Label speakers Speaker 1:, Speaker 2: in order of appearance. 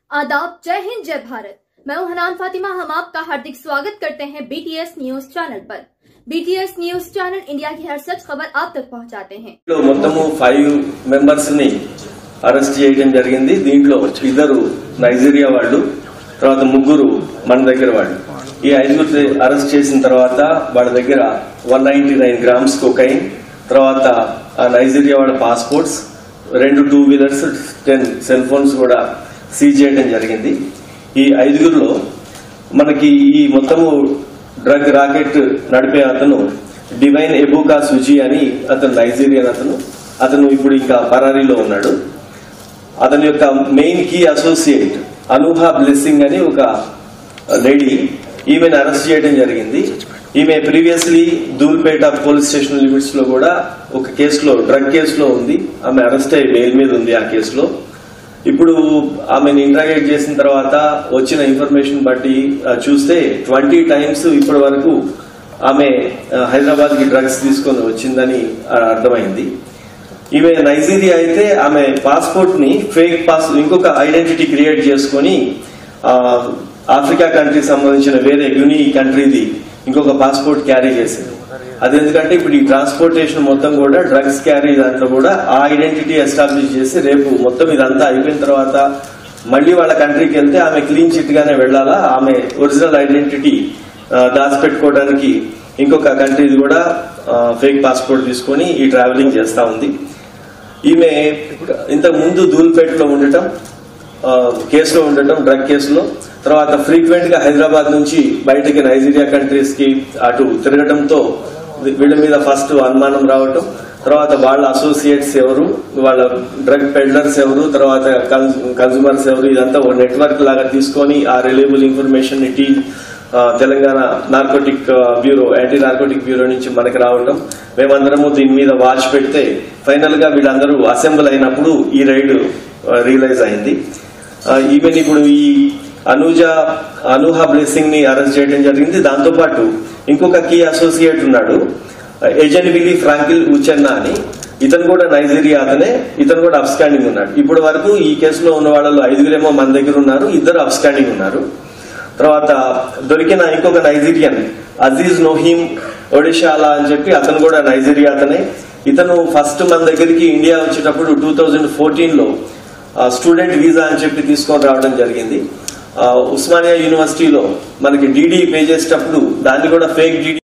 Speaker 1: आदाब जय हिंद जय भारत मैं हूं हनान फातिमा हम आपका हार्दिक स्वागत करते हैं बीटीएस न्यूज चैनल पर बीटीएस न्यूज चैनल इंडिया की हर सच खबर आप तक पहुंचाते हैं
Speaker 2: లో మొత్తము ఫైవ్ మెంబర్స్ ని అరెస్ట్ చేయడం జరిగింది దీంట్లో ఇద్దరు నైజీరియా వాళ్ళు తర్వాత ముగ్గురు మన దగ్గర వాళ్ళు ఈ ఐదుగురు అరెస్ట్ చేసిన తర్వాత వాళ్ళ దగ్గర one ninety nine grams cocaine తర్వాత ఆ నైజీరియా వాళ్ళ పాస్పోర్ట్స్ రెండు two wheelers ten cell phones కూడా సీజ్ చేయడం జరిగింది ఈ ఐదుగురులో మనకి ఈ మొత్తము డ్రగ్ రాకెట్ నడిపే అతను డివైన్ ఎబుకా సుజీ అని అతను నైజీరియన్ అతను అతను ఇప్పుడు ఇంకా పరారీలో ఉన్నాడు అతని యొక్క main key associate Anuha Blessing అని ఒక లేడీ ఈమెను అరెస్ట్ చేయడం జరిగింది ఈమె previously Dhoolpet police station limits లో కూడా ఒక కేసులో డ్రగ్ కేసులో ఉంది ఆమె అరెస్ట్ అయ్యి బెయిల్ మీద ఉంది ఆ కేసులో ఇప్పుడు ఆమెను ఇంట్రాగేట్ చేసిన తర్వాత వచ్చిన ఇన్ఫర్మేషన్ బట్టి ఆ, చూస్తే ట్వంటీ టైమ్స్ ఇప్పటి వరకు ఆమె హైదరాబాద్ కి డ్రగ్స్ తీసుకొని వచ్చిందని ఆ, అర్థమైంది ఈమె నైజీరియా అయితే ఆమె పాస్పోర్ట్ ని ఫేక్ పాస్ ఇంకొక ఐడెంటిటీ క్రియేట్ చేసుకొని ఆ, ఆఫ్రికా కంట్రీ సంబంధించిన వేరే యుని కంట్రీది ఇంకొక పాస్పోర్ట్ క్యారీ చేసింది అది ఎందుకంటే ఇప్పుడు ఈ ట్రాన్స్పోర్టేషన్ మొత్తం కూడా డ్రగ్స్ క్యారీ దాంట్లో కూడా ఆ ఐడెంటిటీ ఎస్టాబ్లిష్ చేసి రేపు మొత్తం ఇదంతా అయిపోయిన తర్వాత మళ్ళీ వాళ్ళ కంట్రీకి వెళ్తే ఆమె క్లీన్ చిట్ గానే వెళ్ళాలా ఆమె ఒరిజినల్ ఐడెంటిటీ దాచిపెట్టుకోవడానికి ఇంకొక కంట్రీది కూడా ఫేక్ పాస్పోర్ట్ తీసుకొని ఈ ట్రావెలింగ్ చేస్తా ఉంది ఈమె ఇంతకు ముందు ధూల్పేటలో ఉండటం ఆ, కేసులో ఉండటం డ్రగ్ కేసులో తర్వాత ఫ్రీక్వెంట్ గా హైదరాబాద్ నుంచి బయటకి నైజీరియా కంట్రీస్ కి అటు తిరగటంతో వీళ్ళ మీద ఫస్ట్ అనుమానం రావటం తర్వాత వాళ్ళ అసోసియేట్స్ ఎవరు వాళ్ళ డ్రగ్ పెడ్లర్స్ ఎవరు తర్వాత కన్సూమర్స్ ఎవరు ఇదంతా ఒక నెట్వర్క్ లాగా తీసుకొని ఆ రిలయబుల్ ఇన్ఫర్మేషన్ ని టీ ఆ, Telangana narcotic bureau anti narcotic bureau నుంచి మనకి రావటం మేమందరము దీని మీద వాచ్ పెడితే ఫైనల్ గా వీళ్ళందరూ అసెంబ్ల్ అయినప్పుడు ఈ రైడ్ రియలైజ్ అయింది ఈవెన్ ఇప్పుడు ఈ అనుజ అనుహా బ్లెస్సింగ్ ని అరెస్ట్ చేయడం జరిగింది దాంతో పాటు ఇంకొక కీ అసోసియేట్ ఉన్నాడు ఏజెంట్ విలీ ఫ్రాంకిల్ ఉచెన్న అని ఇతను కూడా నైజీరియా అతనే ఇతను కూడా అబ్స్కాండింగ్ ఉన్నాడు ఇప్పటి వరకు ఈ కేసులో ఉన్న వాళ్ళలో ఐదుగురేమో మన దగ్గర ఉన్నారు ఇద్దరు అబ్స్కాండింగ్ ఉన్నారు తర్వాత దొరికిన ఇంకొక నైజీరియన్ అజీజ్ నోహీమ్ ఒడిషాలా అని చెప్పి అతను కూడా నైజీరియా అతనే ఇతను ఫస్ట్ మన దగ్గరికి ఇండియా వచ్చేటప్పుడు టూ థౌజండ్ ఫోర్టీన్ లో స్టూడెంట్ వీసా అని చెప్పి తీసుకొని రావడం జరిగింది ఆ, ఉస్మానియా యూనివర్సిటీలో మనకి డీడీ పే చేసేటప్పుడు దాన్ని కూడా ఫేక్ డీడీ